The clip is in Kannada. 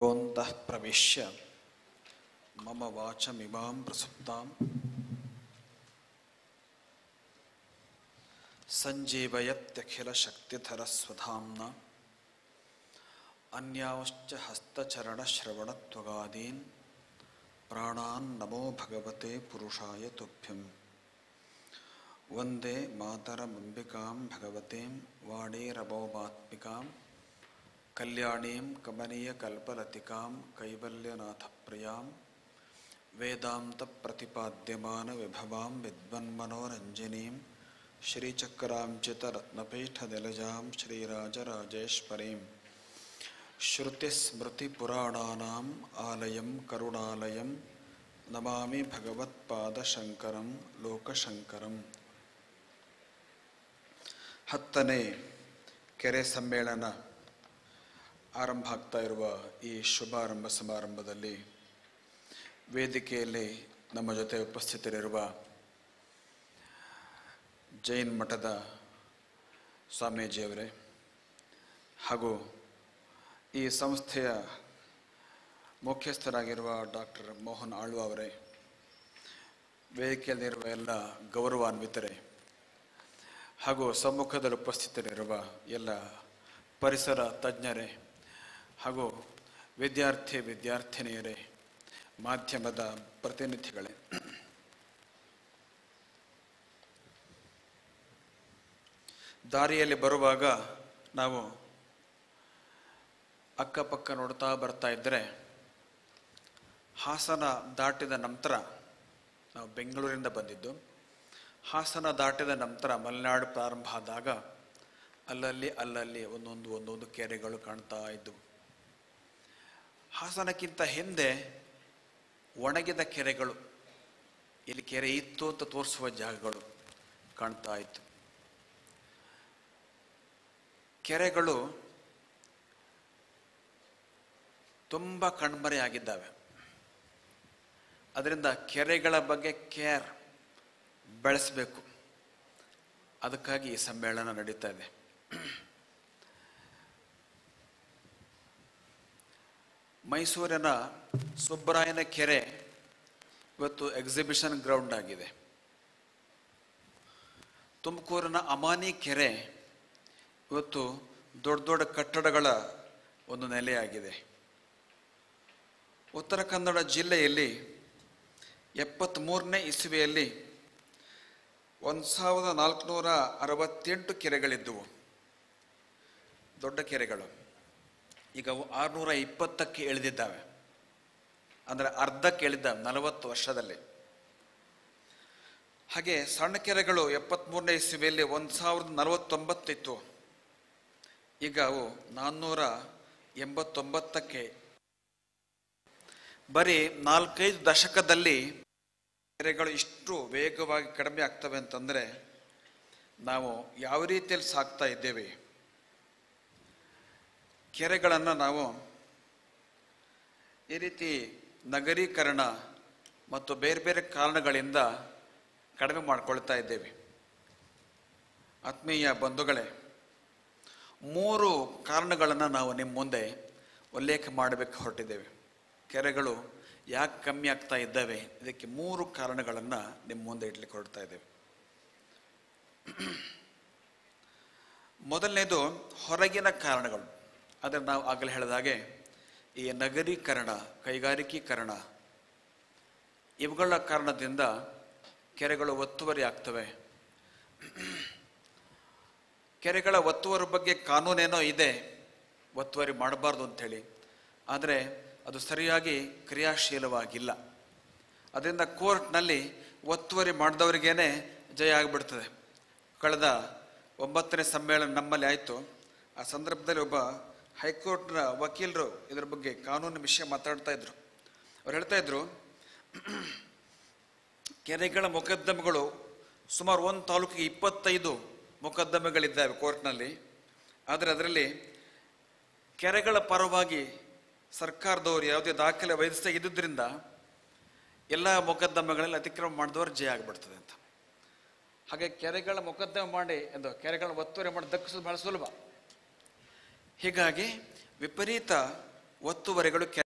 योऽन्तः प्रविश्य मम वाचमिमां प्रसुप्ताम् सञ्जीवयत्यखिलशक्तिधरस्वधाम्ना अन्यांश्च हस्तचरणश्रवणत्वगादीन् प्राणान् नमो भगवते पुरुषाय तुभ्यं वन्दे मातरमम्बिकां भगवतीं वाणीरमोमात्मिकां कल्याणीं कमनीयकल्पलतिकां कैवल्यनाथप्रियां वेदान्तप्रतिपाद्यमानविभवां विद्वन्मनोरञ्जनीं श्रीचक्राञ्चितरत्नपीठनिलजां श्रीराजराजेश्वरीं श्रुतिस्मृतिपुराणानाम् आलयं करुणालयं नमामि भगवत्पादशङ्करं लोकशङ्करम् ಹತ್ತನೇ ಕೆರೆ ಸಮ್ಮೇಳನ ಆರಂಭ ಆಗ್ತಾ ಇರುವ ಈ ಶುಭಾರಂಭ ಸಮಾರಂಭದಲ್ಲಿ ವೇದಿಕೆಯಲ್ಲಿ ನಮ್ಮ ಜೊತೆ ಉಪಸ್ಥಿತರಿರುವ ಜೈನ್ ಮಠದ ಸ್ವಾಮೀಜಿಯವರೇ ಹಾಗೂ ಈ ಸಂಸ್ಥೆಯ ಮುಖ್ಯಸ್ಥರಾಗಿರುವ ಡಾಕ್ಟರ್ ಮೋಹನ್ ಆಳ್ವ ಅವರೇ ವೇದಿಕೆಯಲ್ಲಿರುವ ಎಲ್ಲ ಗೌರವಾನ್ವಿತರೇ ಹಾಗೂ ಸಮ್ಮುಖದಲ್ಲಿ ಉಪಸ್ಥಿತರಿರುವ ಎಲ್ಲ ಪರಿಸರ ತಜ್ಞರೇ ಹಾಗೂ ವಿದ್ಯಾರ್ಥಿ ವಿದ್ಯಾರ್ಥಿನಿಯರೇ ಮಾಧ್ಯಮದ ಪ್ರತಿನಿಧಿಗಳೇ ದಾರಿಯಲ್ಲಿ ಬರುವಾಗ ನಾವು ಅಕ್ಕಪಕ್ಕ ನೋಡ್ತಾ ಬರ್ತಾ ಇದ್ದರೆ ಹಾಸನ ದಾಟಿದ ನಂತರ ನಾವು ಬೆಂಗಳೂರಿಂದ ಬಂದಿದ್ದು ಹಾಸನ ದಾಟಿದ ನಂತರ ಮಲೆನಾಡು ಪ್ರಾರಂಭ ಆದಾಗ ಅಲ್ಲಲ್ಲಿ ಅಲ್ಲಲ್ಲಿ ಒಂದೊಂದು ಒಂದೊಂದು ಕೆರೆಗಳು ಕಾಣ್ತಾ ಇದ್ದವು ಹಾಸನಕ್ಕಿಂತ ಹಿಂದೆ ಒಣಗಿದ ಕೆರೆಗಳು ಇಲ್ಲಿ ಕೆರೆ ಇತ್ತು ಅಂತ ತೋರಿಸುವ ಜಾಗಗಳು ಕಾಣ್ತಾ ಇತ್ತು ಕೆರೆಗಳು ತುಂಬ ಕಣ್ಮರೆಯಾಗಿದ್ದಾವೆ ಅದರಿಂದ ಕೆರೆಗಳ ಬಗ್ಗೆ ಕೇರ್ ಬೆಳೆಸಬೇಕು ಅದಕ್ಕಾಗಿ ಈ ಸಮ್ಮೇಳನ ನಡೀತಾ ಇದೆ ಮೈಸೂರಿನ ಸುಬ್ಬರಾಯನ ಕೆರೆ ಇವತ್ತು ಎಕ್ಸಿಬಿಷನ್ ಗ್ರೌಂಡ್ ಆಗಿದೆ ತುಮಕೂರಿನ ಅಮಾನಿ ಕೆರೆ ಇವತ್ತು ದೊಡ್ಡ ದೊಡ್ಡ ಕಟ್ಟಡಗಳ ಒಂದು ನೆಲೆಯಾಗಿದೆ ಉತ್ತರ ಕನ್ನಡ ಜಿಲ್ಲೆಯಲ್ಲಿ ಎಪ್ಪತ್ತ್ಮೂರನೇ ಇಸುವೆಯಲ್ಲಿ ಒಂದು ಸಾವಿರದ ನಾಲ್ಕುನೂರ ಅರವತ್ತೆಂಟು ಕೆರೆಗಳಿದ್ದವು ದೊಡ್ಡ ಕೆರೆಗಳು ಈಗ ಅವು ಆರುನೂರ ಇಪ್ಪತ್ತಕ್ಕೆ ಇಳಿದಿದ್ದಾವೆ ಅಂದರೆ ಅರ್ಧಕ್ಕೆ ಇಳಿದ್ದಾವೆ ನಲವತ್ತು ವರ್ಷದಲ್ಲಿ ಹಾಗೆ ಸಣ್ಣ ಕೆರೆಗಳು ಎಪ್ಪತ್ತ್ಮೂರನೇ ಇಸುವೆಯಲ್ಲಿ ಒಂದು ಸಾವಿರದ ನಲವತ್ತೊಂಬತ್ತಿತ್ತು ಈಗ ಅವು ನಾನ್ನೂರ ಎಂಬತ್ತೊಂಬತ್ತಕ್ಕೆ ಬರೀ ನಾಲ್ಕೈದು ದಶಕದಲ್ಲಿ ಕೆರೆಗಳು ಇಷ್ಟು ವೇಗವಾಗಿ ಕಡಿಮೆ ಆಗ್ತವೆ ಅಂತಂದರೆ ನಾವು ಯಾವ ರೀತಿಯಲ್ಲಿ ಸಾಕ್ತಾ ಇದ್ದೇವೆ ಕೆರೆಗಳನ್ನು ನಾವು ಈ ರೀತಿ ನಗರೀಕರಣ ಮತ್ತು ಬೇರೆ ಬೇರೆ ಕಾರಣಗಳಿಂದ ಕಡಿಮೆ ಮಾಡಿಕೊಳ್ತಾ ಇದ್ದೇವೆ ಆತ್ಮೀಯ ಬಂಧುಗಳೇ ಮೂರು ಕಾರಣಗಳನ್ನು ನಾವು ನಿಮ್ಮ ಮುಂದೆ ಉಲ್ಲೇಖ ಮಾಡಬೇಕು ಹೊರಟಿದ್ದೇವೆ ಕೆರೆಗಳು ಯಾಕೆ ಕಮ್ಮಿ ಆಗ್ತಾ ಇದ್ದಾವೆ ಇದಕ್ಕೆ ಮೂರು ಕಾರಣಗಳನ್ನು ನಿಮ್ಮ ಮುಂದೆ ಇಡ್ಲಿಕ್ಕೆ ಹೊರಡ್ತಾ ಇದ್ದೇವೆ ಮೊದಲನೇದು ಹೊರಗಿನ ಕಾರಣಗಳು ಆದರೆ ನಾವು ಆಗಲೇ ಹೇಳಿದ ಹಾಗೆ ಈ ನಗರೀಕರಣ ಕೈಗಾರಿಕೀಕರಣ ಇವುಗಳ ಕಾರಣದಿಂದ ಕೆರೆಗಳು ಒತ್ತುವರಿ ಆಗ್ತವೆ ಕೆರೆಗಳ ಒತ್ತುವರಿ ಬಗ್ಗೆ ಕಾನೂನೇನೋ ಇದೆ ಒತ್ತುವರಿ ಮಾಡಬಾರ್ದು ಅಂಥೇಳಿ ಆದರೆ ಅದು ಸರಿಯಾಗಿ ಕ್ರಿಯಾಶೀಲವಾಗಿಲ್ಲ ಅದರಿಂದ ಕೋರ್ಟ್ನಲ್ಲಿ ಒತ್ತುವರಿ ಮಾಡಿದವರಿಗೇನೆ ಜಯ ಆಗಿಬಿಡ್ತದೆ ಕಳೆದ ಒಂಬತ್ತನೇ ಸಮ್ಮೇಳನ ನಮ್ಮಲ್ಲಿ ಆಯಿತು ಆ ಸಂದರ್ಭದಲ್ಲಿ ಒಬ್ಬ ಹೈಕೋರ್ಟ್ನ ವಕೀಲರು ಇದರ ಬಗ್ಗೆ ಕಾನೂನು ವಿಷಯ ಮಾತಾಡ್ತಾ ಇದ್ರು ಅವ್ರು ಹೇಳ್ತಾ ಇದ್ರು ಕೆರೆಗಳ ಮೊಕದ್ದಮೆಗಳು ಸುಮಾರು ಒಂದು ತಾಲೂಕಿಗೆ ಇಪ್ಪತ್ತೈದು ಮೊಕದ್ದಮೆಗಳಿದ್ದಾವೆ ಕೋರ್ಟ್ನಲ್ಲಿ ಆದರೆ ಅದರಲ್ಲಿ ಕೆರೆಗಳ ಪರವಾಗಿ ಸರ್ಕಾರದವರು ಯಾವುದೇ ದಾಖಲೆ ವಹಿಸದೇ ಇದ್ದುದರಿಂದ ಎಲ್ಲ ಮೊಕದ್ದಮೆಗಳಲ್ಲಿ ಅತಿಕ್ರಮ ಮಾಡಿದವರು ಜಯ ಆಗಿಬಿಡ್ತದೆ ಅಂತ ಹಾಗೆ ಕೆರೆಗಳ ಮೊಕದ್ದಮೆ ಮಾಡಿ ಎಂದು ಕೆರೆಗಳ ಒತ್ತುವರಿ ಮಾಡಿ ದಕ್ಕಿಸೋದು ಬಹಳ ಸುಲಭ ಹೀಗಾಗಿ ವಿಪರೀತ ಒತ್ತುವರಿಗಳು